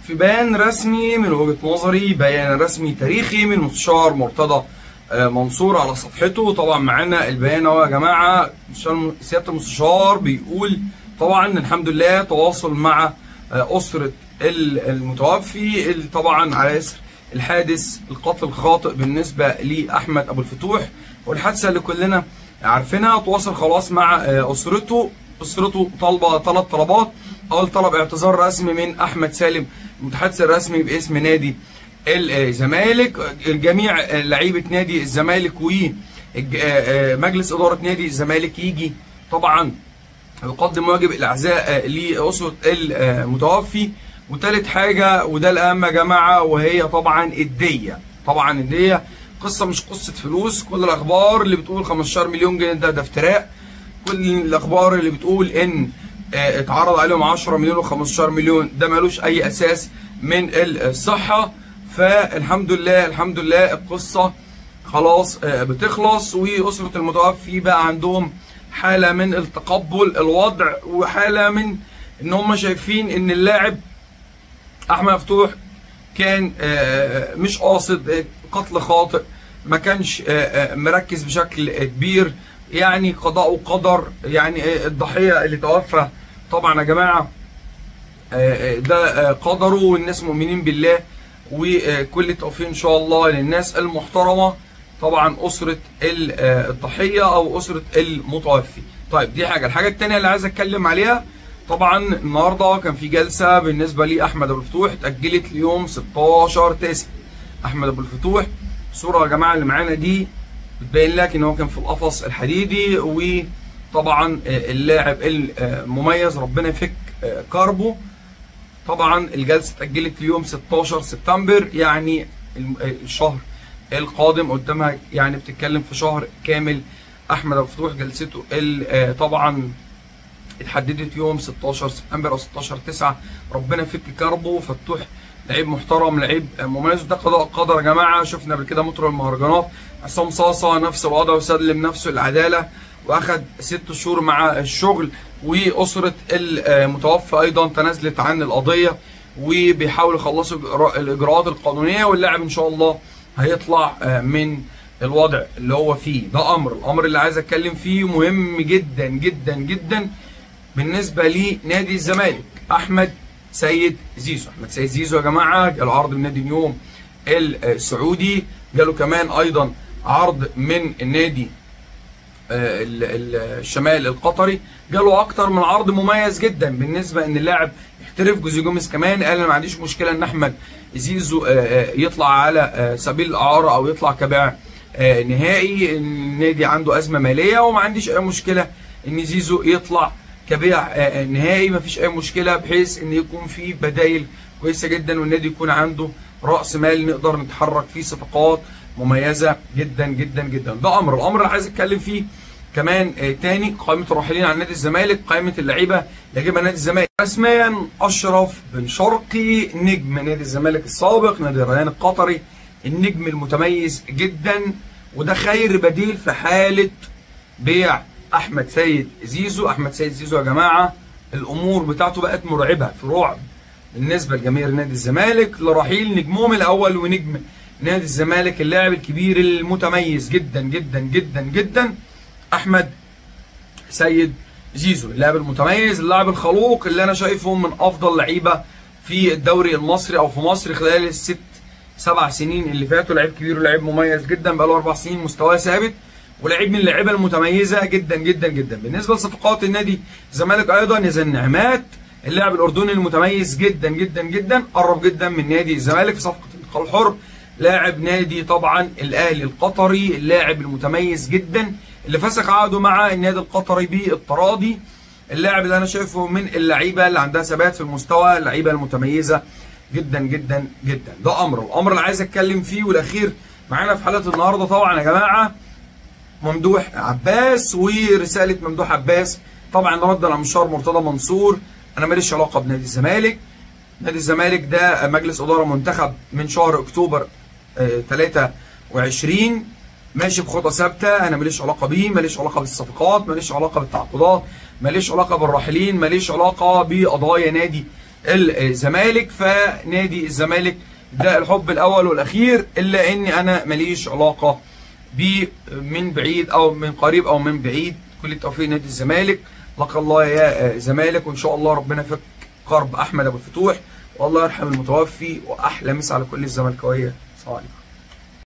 في بيان رسمي من وجهة نظري بيان رسمي تاريخي من مستشار مرتضى آه، منصور على صفحته طبعا معانا البيان اهو يا جماعه مستشار- سياده المستشار بيقول طبعا الحمد لله تواصل مع آه، اسره ال- المتوفي اللي طبعا على اثر الحادث القتل الخاطئ بالنسبه لاحمد ابو الفتوح والحادثه اللي كلنا عارفينها تواصل خلاص مع آه، اسرته اسرته طالبه ثلاث طلبات اول طلب اعتذار رسمي من احمد سالم المتحدث الرسمي باسم نادي الزمالك جميع لعيبه نادي الزمالك ومجلس اداره نادي الزمالك يجي طبعا يقدم واجب الاعزاء لاسره المتوفي وثالث حاجه وده الاهم يا جماعه وهي طبعا الديه طبعا الديه قصه مش قصه فلوس كل الاخبار اللي بتقول 15 مليون جنيه ده ده افتراء كل الاخبار اللي بتقول ان آه، اتعرض عليهم 10 مليون و15 مليون ده ملوش اي اساس من الصحه فالحمد لله الحمد لله القصه خلاص آه، بتخلص واسره المتوفي بقى عندهم حاله من التقبل الوضع وحاله من ان هم شايفين ان اللاعب احمد مفتوح كان آه، مش قاصد آه، قتل خاطئ ما كانش آه، آه، مركز بشكل كبير يعني قضاء وقدر يعني آه، الضحيه اللي توفى طبعا يا جماعه آه، آه، ده آه، قدره والناس مؤمنين بالله وكل التوفيق ان شاء الله للناس المحترمه طبعا اسره ال- آه، الضحيه او اسره المتوفي طيب دي حاجه الحاجه الثانيه اللي عايز اتكلم عليها طبعا النهارده كان في جلسه بالنسبه لاحمد ابو الفتوح اتاجلت ليوم 16 9 احمد ابو الفتوح الصوره يا جماعه اللي معانا دي بتبين لك ان هو كان في القفص الحديدي وطبعا آه، اللاعب المميز ربنا يفك آه، كربه طبعا الجلسه اتاجلت ليوم 16 سبتمبر يعني الم- الشهر القادم قدامها يعني بتتكلم في شهر كامل احمد ابو فتوح جلسته ال- آه، طبعا اتحددت يوم 16 سبتمبر او 16 9 ربنا يفك كربه فتوح لعيب محترم لعيب مميز ده قضاء قدر يا جماعه شفنا قبل كده مطر المهرجانات عصام صاصه نفس الوضع وسلم نفسه العداله واخد ست شهور مع الشغل واسره المتوفى ايضا تنازلت عن القضيه وبيحاولوا يخلصوا إجراء- الاجراءات القانونيه واللاعب ان شاء الله هيطلع آه، من الوضع اللي هو فيه ده امر الامر اللي عايز اتكلم فيه مهم جدا جدا جدا بالنسبه لنادي الزمالك احمد سيد زيزو احمد سيد زيزو يا جماعه جاله عرض من نادي نيوم السعودي جاله كمان ايضا عرض من النادي آه، ال- ال- الشمال القطري جاله اكتر من عرض مميز جدا بالنسبه ان اللاعب يحترف جوزي جوميز كمان قال انا ما عنديش مشكله ان احمد زيزو آه، آه، يطلع على آه، سبيل الاعاره او يطلع كبيع آه، نهائي النادي عنده ازمه ماليه وما عنديش اي مشكله ان زيزو يطلع كبيع آه، نهائي ما فيش اي مشكله بحيث ان يكون في بدايل كويسه جدا والنادي يكون عنده راس مال نقدر نتحرك فيه صفقات مميزه جدا جدا جدا ده امر الامر اللي عايز اتكلم فيه كمان آه، تاني قائمه الراحلين عن نادي الزمالك قائمه اللعيبه اللي هيجيبها نادي الزمالك رسميا اشرف بن شرقي نجم نادي الزمالك السابق نادي الريان القطري النجم المتميز جدا وده خير بديل في حاله بيع احمد سيد زيزو احمد سيد زيزو يا جماعه الامور بتاعته بقت مرعبه في رعب بالنسبه لجماهير نادي الزمالك لرحيل نجمهم الاول ونجم نادي الزمالك اللاعب الكبير المتميز جدا جدا جدا جدا احمد سيد زيزو اللاعب المتميز اللاعب الخلوق اللي انا شايفه من افضل لعيبه في الدوري المصري او في مصر خلال الست سبع سنين اللي فاتوا لعيب كبير ولعيب مميز جدا بقاله اربع سنين مستواه ثابت ولعيب من اللعيبه المتميزه جدا جدا جدا بالنسبه لصفقات النادي الزمالك ايضا يزن نعمات اللاعب الاردني المتميز جدا جدا جدا قرب جدا من نادي الزمالك في صفقه الانتقال الحر لاعب نادي طبعا الاهلي القطري اللاعب المتميز جدا اللي فسخ عقده مع النادي القطري بالتراضي اللاعب اللي انا شايفه من اللعيبه اللي عندها ثبات في المستوى اللعيبه المتميزه جدا جدا جدا ده امر الامر اللي عايز اتكلم فيه والاخير معانا في حلقه النهارده طبعا يا جماعه ممدوح عباس ورساله ممدوح عباس طبعا رد على مشوار مرتضى منصور انا ماليش علاقه بنادي الزمالك نادي الزمالك ده مجلس اداره منتخب من شهر اكتوبر آه، 23 ماشي بخطى ثابته انا ماليش علاقه بيه ماليش علاقه بالصفقات ماليش علاقه بالتعاقدات ماليش علاقه بالراحلين ماليش علاقه بقضايا نادي الزمالك فنادي الزمالك ده الحب الاول والاخير الا اني انا ماليش علاقه بيه من بعيد او من قريب او من بعيد كل التوفيق نادي الزمالك لقى الله يا زمالك وان شاء الله ربنا يفك كرب احمد ابو الفتوح والله يرحم المتوفي واحلى مسا على كل الزملكاويه السلام عليكم